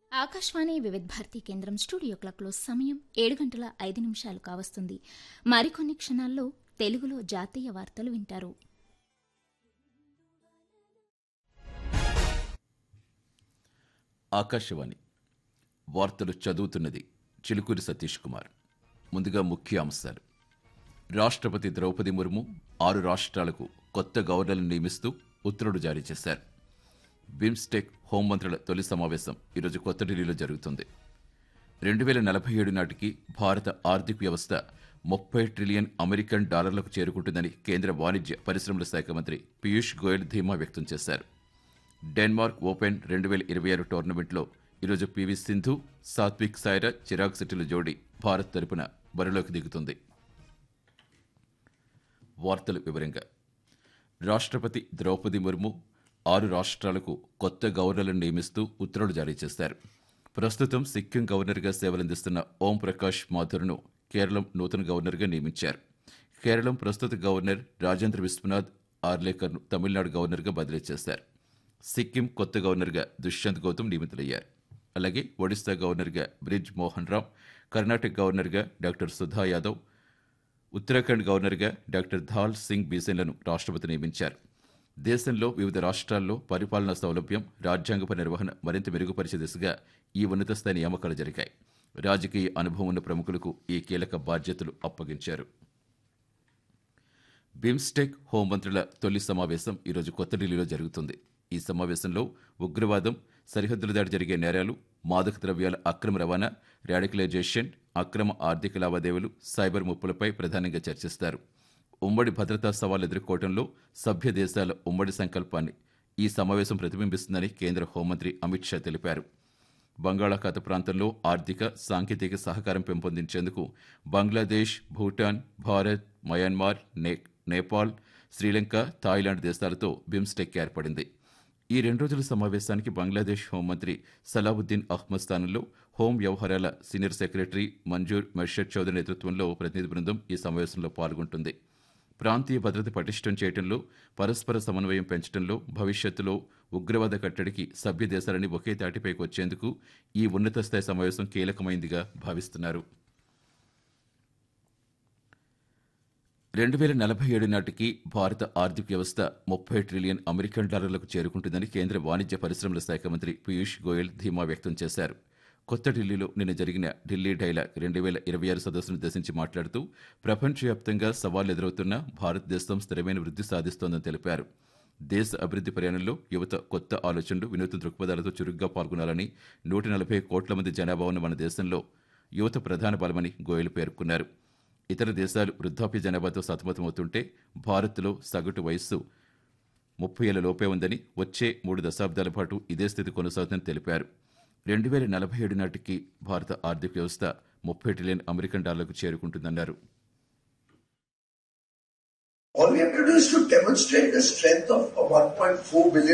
ఆకాశవాణి వివిధ భారతి కేంద్రం స్టూడియో క్లాక్లో సమయం ఏడు గంటల ఐదు నిమిషాలు కావస్తుంది మరికొన్ని క్షణాల్లో తెలుగులో జాతీయ వార్తలు వింటారు ఆకాశవాణి వార్తలు చదువుతున్నది చిలుకూరి సతీష్ కుమార్ ముందుగా ముఖ్య అంశాలు రాష్ట్రపతి ద్రౌపది ముర్ము ఆరు రాష్ట్రాలకు కొత్త గవర్నర్లను నియమిస్తూ ఉత్తర్వులు జారీ చేశారు బిమ్స్టెక్ హోంమంత్రుల తొలి సమావేశం ఈరోజు కొత్త ఢిల్లీలో జరుగుతుంది రెండు వేల నలభై ఏడు నాటికి భారత ఆర్థిక వ్యవస్థ ముప్పై ట్రిలియన్ అమెరికన్ డాలర్లకు చేరుకుంటుందని కేంద్ర వాణిజ్య పరిశ్రమల శాఖ మంత్రి పీయూష్ గోయల్ ధీమా వ్యక్తం చేశారు డెన్మార్క్ ఓపెన్ రెండు వేల ఇరవై ఆరు టోర్నమెంట్లో ఈరోజు పివి సింధు సాత్విక్ సాయిరాజ్ చిరాగ్ శెట్టిల జోడీ భారత్ తరపున బరిలోకి దిగుతుంది వార్తల వివరంగా రాష్ట్రపతి ద్రౌపది ముర్ము ఆరు రాష్ట్రాలకు కొత్త గవర్నర్లను నియమిస్తూ ఉత్తర్వులు జారీ చేశారు ప్రస్తుతం సిక్కిం గవర్నర్గా సేవలందిస్తున్న ఓం ప్రకాష్ మాథుర్ను కేరళం నూతన గవర్నర్గా నియమించారు కేరళం ప్రస్తుత గవర్నర్ రాజేంద్ర విశ్వనాథ్ ఆర్లేకర్ను తమిళనాడు గవర్నర్గా బదిలీ చేశారు సిక్కిం కొత్త గవర్నర్గా దుష్యంత్ గౌతమ్ నియమితులయ్యారు అలాగే ఒడిశా గవర్నర్గా బ్రిజ్ మోహన్ రామ్ కర్ణాటక గవర్నర్గా డాక్టర్ సుధా యాదవ్ ఉత్తరాఖండ్ గవర్నర్గా డాక్టర్ ధాల్ సింగ్ బీసెన్లను రాష్ట్రపతి నియమించారు దేశంలో వివిధ రాష్ట్రాల్లో పరిపాలనా సౌలభ్యం రాజ్యాంగప నిర్వహణ మరింత మెరుగుపరిచే దిశగా ఈ ఉన్నత స్థాయి నియామకాలు జరిగాయి రాజకీయ అనుభవం ఉన్న ప్రముఖులకు ఈ కీలక బాధ్యతలు అప్పగించారు బిమ్స్టెక్ హోంమంత్రుల తొలి సమావేశం ఈరోజు కొత్త ఢిల్లీలో జరుగుతుంది ఈ సమావేశంలో ఉగ్రవాదం సరిహద్దుల దాడి జరిగే నేరాలు మాదక ద్రవ్యాల అక్రమ రవాణా రాడికలైజేషన్ అక్రమ ఆర్థిక లావాదేవీలు సైబర్ ముప్పులపై ప్రధానంగా చర్చిస్తారు ఉమ్మడి భద్రతా సవాలు ఎదుర్కోవడంలో సభ్య దేశాల ఉమ్మడి సంకల్పాన్ని ఈ సమావేశం ప్రతిబింబిస్తుందని కేంద్ర హోంమంత్రి అమిత్ షా తెలిపారు బంగాళాఖాత ప్రాంతంలో ఆర్థిక సాంకేతిక సహకారం పెంపొందించేందుకు బంగ్లాదేశ్ భూటాన్ భారత్ మయన్మార్ నే నేపాల్ శ్రీలంక థాయిలాండ్ దేశాలతో బిమ్స్టెక్ ఏర్పడింది ఈ రెండు రోజుల సమావేశానికి బంగ్లాదేశ్ హోంమంత్రి సలావుద్దీన్ అహ్మద్ స్థానంలో హోం వ్యవహారాల సీనియర్ సెక్రటరీ మంజూర్ మెర్షద్ చౌదరి నేతృత్వంలో ప్రతినిధి బృందం ఈ సమావేశంలో పాల్గొంటుంది ప్రాంతీయ భద్రత పటిష్టం చేయడంలో పరస్పర సమన్వయం పెంచడంలో భవిష్యత్తులో ఉగ్రవాద కట్టడికి సభ్య దేశాలని ఒకే తాటిపైకి వచ్చేందుకు ఈ ఉన్నత స్థాయి సమావేశం కీలకమైందిగా భావిస్తున్నారు రెండు వేల నలభై ఏడు నాటికి భారత ఆర్థిక వ్యవస్థ ముప్పై ట్రిలియన్ అమెరికన్ డాలర్లకు చేరుకుంటుందని కేంద్ర వాణిజ్య పరిశ్రమల శాఖ మంత్రి పీయూష్ గోయల్ ధీమా వ్యక్తం చేశారు కొత్త ఢిల్లీలో నిన్న జరిగిన ఢిల్లీ డైలాగ్ రెండు వేల ఇరవై ఆరు సదస్సును ఉద్దేశించి మాట్లాడుతూ ప్రపంచవ్యాప్తంగా సవాళ్లు ఎదురవుతున్న భారతదేశం స్థిరమైన వృద్ధి సాధిస్తోందని తెలిపారు దేశ అభివృద్ధి ప్రయాణంలో యువత కొత్త ఆలోచనలు వినూత్న దృక్పథాలతో చురుగ్గా పాల్గొనాలని నూట నలభై కోట్ల మంది జనాభా ఉన్న మన దేశంలో యువత ప్రధాన బలమని గోయల్ పేర్కొన్నారు ఇతర దేశాలు వృద్ధాప్య జనాభాతో సతమతమవుతుంటే భారత్లో సగటు వయస్సు ముప్పై ఏళ్ల లోపే ఉందని వచ్చే మూడు దశాబ్దాల పాటు ఇదే స్థితి కొనసాగుతుందని తెలిపారు రెండు వేల నలభై ఏడు నాటికి భారత ఆర్థిక వ్యవస్థ ముప్పై ట్రిలియన్ అమెరికన్ డాలర్లకు చేరుకుంటుందన్నారు All we have to do is to demonstrate the strength of a 1.4 billion